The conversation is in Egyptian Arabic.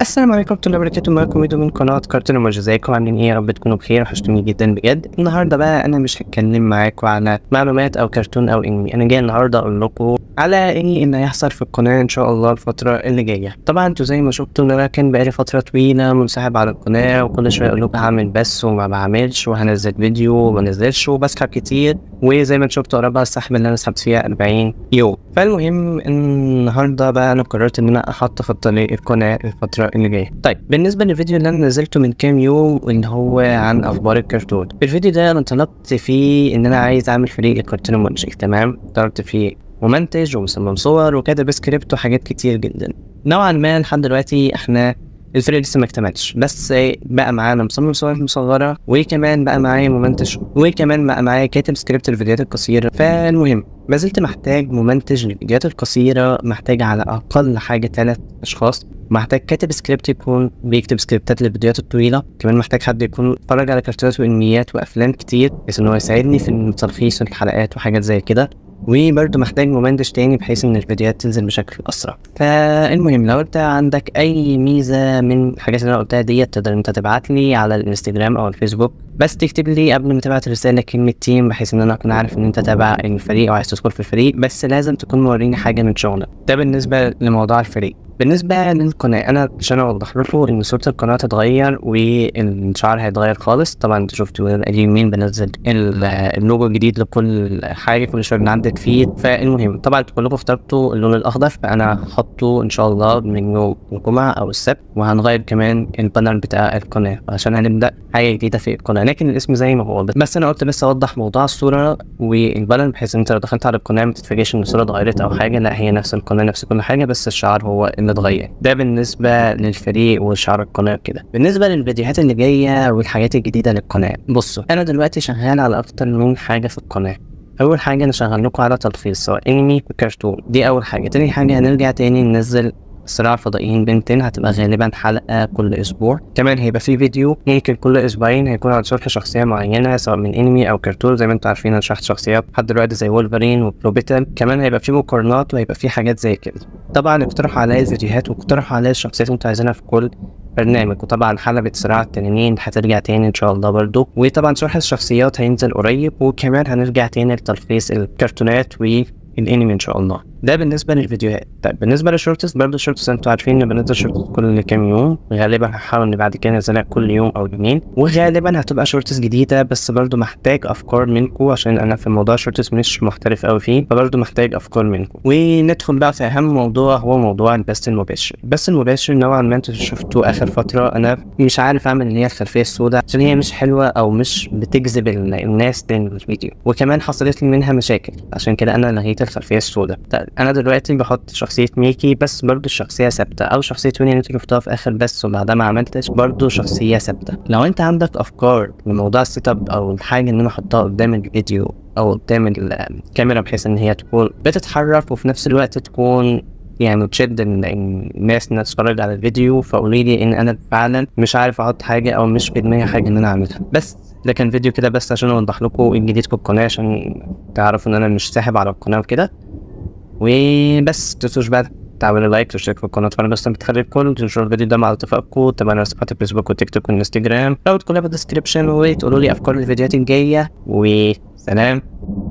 السلام عليكم ورحمة الله وبركاته معاكم فيديو من قناة كارتون ومعجزاكم عاملين ايه يا رب تكونوا بخير وحشتوني جدا بجد النهاردة بقى انا مش هتكلم معاكم على معلومات او كرتون او انمي انا جاي النهاردة اقول لكم على ايه اللي هيحصل في القناة ان شاء الله الفترة اللي جاية طبعا انتوا زي ما شفتوا ان انا كان بقالي فترة طويلة منسحب على القناة وكل شوية اقول لكم هعمل بس وما بعملش وهنزل فيديو وما نزلش وبسحب كتير وزي ما انتوا شفتوا قرب السحب اللي انا سحبت فيها 40 يوم فالمهم النهارده بقى انا قررت ان انا احط في الطريق القناه الفتره اللي جايه طيب بالنسبه للفيديو اللي انا نزلته من كام يوم اللي هو عن اخبار الكرتون في الفيديو ده انا طلبت فيه ان انا عايز اعمل فريق الكرتون المنشئ تمام طلبت فيه ممنتج ومصمم صور وكاتب سكريبت وحاجات كتير جدا نوعا ما لحد دلوقتي احنا الفريق لسه ما اكتملش بس بقى معانا مصمم صور مصغرة وكمان بقى معايا ممنتج وكمان بقى معايا كاتب سكريبت الفيديوهات القصيرة فالمهم ما زلت محتاج ممنتج للفيديوهات القصيرة محتاج على أقل حاجة ثلاث أشخاص محتاج كاتب سكريبت يكون بيكتب سكريبتات للفيديوهات الطويلة كمان محتاج حد يكون اتفرج على كرتونات وانميات وافلام كتير بحيث ان هو يساعدني في تلخيص الحلقات وحاجات زي كده وبرضه محتاج ممنتج تاني بحيث ان الفيديوهات تنزل بشكل اسرع فالمهم لو انت عندك اي ميزه من الحاجات اللي انا قلتها ديت تقدر انت تبعت لي على الانستجرام او الفيسبوك بس تكتب لي قبل ما تبعت رساله كلمه تيم بحيث ان انا اكون عارف ان انت تابع الفريق او عايز تدخل في الفريق بس لازم تكون موريني حاجه من شغلك ده بالنسبه لموضوع الفريق بالنسبة للقناة أنا عشان أوضح لكم إن صورة القناة هتتغير والشعر هيتغير خالص طبعا أنتوا شفتوا اليومين بنزل اللوجو الجديد لكل حاجة كل شوية بنعدل فيه فالمهم طبعا انتوا كلكم اخترتوا اللون الأخضر فأنا هحطه إن شاء الله من يوم الجمعة أو السبت وهنغير كمان البانر بتاع القناة عشان هنبدأ حاجة جديدة في القناة لكن الاسم زي ما هو بس أنا قلت بس أوضح موضوع الصورة والبانر بحيث أنت لو دخلت على القناة ما تتفاجئش إن الصورة اتغيرت أو حاجة لا هي نفس القناة نفس كل حاجة بس الشعر هو اللي اتغير ده بالنسبة للفريق وشعار القناة كده بالنسبة للفيديوهات اللي جاية والحاجات الجديدة للقناة بصوا أنا دلوقتي شغال على أكتر من حاجة في القناة أول حاجة أنا شغال لكم على تلخيص سواء أنمي وكرتون دي أول حاجة تاني حاجة هنرجع تاني ننزل صراع فضائيين بنتين هتبقى غالبا حلقة كل أسبوع كمان هيبقى في فيديو ممكن كل أسبوعين هيكون عن شرح شخصية معينة سواء من أنمي أو كرتون زي ما انتم عارفين أنا شرحت شخصيات لحد دلوقتي زي وولفرين وبلوبيتل كمان هيبقى في مقارنات وهيبقى في حاجات زي كده طبعا اقترحوا عليا الفيديوهات واقترحوا عليا الشخصيات اللي انتوا عايزينها في كل برنامج وطبعا حلبة صراع التنانين هترجع تاني ان شاء الله برضو وطبعا شرح الشخصيات هينزل قريب وكمان هنرجع تاني لتلخيص الكرتونات والانمي ان شاء الله ده بالنسبه للفيديوهات طيب بالنسبه للشورتس برضه الشورتس انتوا عارفين ان بنزل شورتس كل كام يوم غالبا هحاول ان بعد كده انزلها كل يوم او يومين وغالبا هتبقى شورتس جديده بس برضه محتاج افكار منكم عشان انا في موضوع الشورتس مش محترف قوي فيه فبرضه محتاج افكار منكم وندخل بقى في اهم موضوع هو موضوع البث المباشر البث المباشر نوعا ما انتوا شفتوه اخر فتره انا مش عارف اعمل اللي هي الخلفيه السوداء عشان هي مش حلوه او مش بتجذب الناس للفيديو وكمان حصلت لي منها مشاكل عشان كده انا لغيت الخلفيه السوداء طيب انا دلوقتي بحط شخصية ميكي بس برضو الشخصية ثابتة أو شخصية ويني اللي انت شفتها في آخر بس وبعدها ما عملتش برضو شخصية ثابتة لو أنت عندك أفكار لموضوع السيت أب أو الحاجة اللي أنا أحطها قدام الفيديو أو قدام الكاميرا بحيث إن هي تكون بتتحرك وفي نفس الوقت تكون يعني تشد الناس انها تتفرج على الفيديو فقولي لي ان انا فعلا مش عارف احط حاجه او مش في دماغي حاجه ان انا اعملها بس ده كان فيديو كده بس عشان اوضح لكم الجديد في القناه عشان تعرفوا ان انا مش ساحب على القناه وكده وبس تنسوش بقى تعملوا لايك وتشتركوا في القناه وانا بس بتخلي الكل تنشروا الفيديو ده مع اصدقائكم تابعونا على صفحات الفيسبوك والتيك توك والانستجرام لو تدخلوا في الديسكربشن وتقولوا لي افكار الفيديوهات الجايه وسلام